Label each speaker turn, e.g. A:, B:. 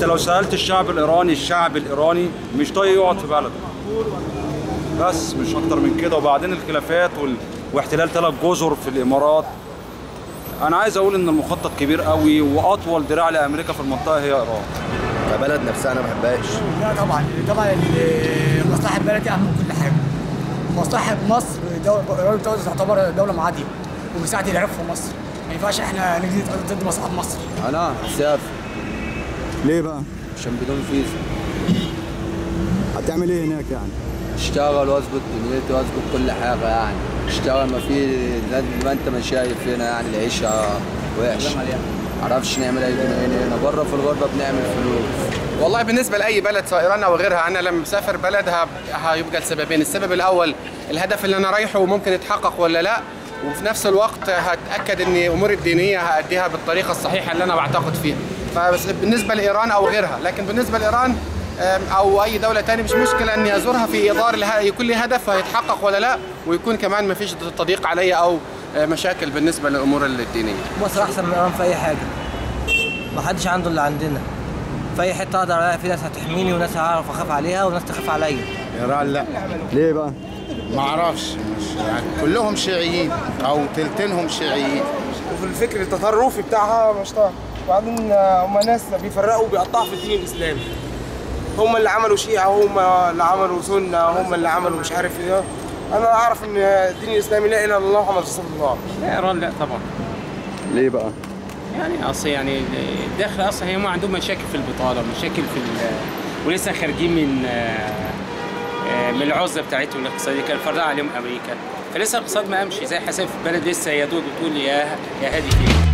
A: لو سالت الشعب الايراني الشعب الايراني مش طايق يقعد في بلده بس مش اكتر من كده وبعدين الخلافات وال... واحتلال ثلاث جزر في الامارات انا عايز اقول ان المخطط كبير قوي واطول دراع لامريكا في المنطقه هي ايران
B: كبلد نفسها انا ما بحبهاش
C: لا طبعا طبعا ال- مصلحه البلد اهم من كل حاجه مصلحه مصر دولة دولة تعتبر دوله معاديه وبتساعد العراق في مصر ما ينفعش احنا نجي ضد مصلحه مصر
B: انا هسافر
D: ليه بقى؟
B: عشان بدون فيزا
D: هتعمل ايه هناك يعني؟
B: اشتغل واظبط دنيتي واظبط كل حاجه يعني اشتغل ما في زي ما انت ما شايف هنا يعني العيشه وحش معرفش نعمل اي جنيه هنا بره في الغربه بنعمل فلوس
E: والله بالنسبه لاي بلد سواء ايران او غيرها انا لما بسافر بلد ه- هيبقى لسببين السبب الاول الهدف اللي انا رايحه ممكن يتحقق ولا لا وفي نفس الوقت هتاكد ان اموري الدينيه هاديها بالطريقه الصحيحه اللي انا بعتقد فيها فبس بالنسبه لايران او غيرها لكن بالنسبه لايران أم، او اي دوله تانية مش مشكله اني ازورها في اطار اله- يكون لي هدف هيتحقق ولا لا ويكون كمان ما فيش تضييق عليا او آه، مشاكل بالنسبه للامور الدينيه
F: مصر احسن من ايران في اي حاجه ما حدش عنده اللي عندنا في اي حته اقدر الاقي في ناس هتحميني وناس هعرف اخاف عليها وناس تخاف عليا
G: ايران لا
D: ليه بقى؟
G: ما اعرفش مش يعني كلهم شيعيين او تلتينهم شيعيين
H: وفي الفكر التطرفي بتاعها مش طبعا وبعدين آه، هم ناس بيفرقوا وبيقطعوا في الدين الاسلامي هم اللي عملوا شيعة هم اللي عملوا سنة هم اللي عملوا مش عارف ايه انا اعرف ان الدين الاسلامي لا اله الا الله محمد رسول الله
I: لا ايران لا طبعا
D: ليه بقى؟
I: يعني اصل يعني الداخل اصلا هم عندهم مشاكل في البطاله مشاكل في ال- ولسه خارجين من آه، آه، من العزله بتاعتهم الاقتصاديه كان فرضها عليهم امريكا فلسه الاقتصاد ما قامش زي حساب في البلد لسه يا دوب بتقول يا يا هادي فيه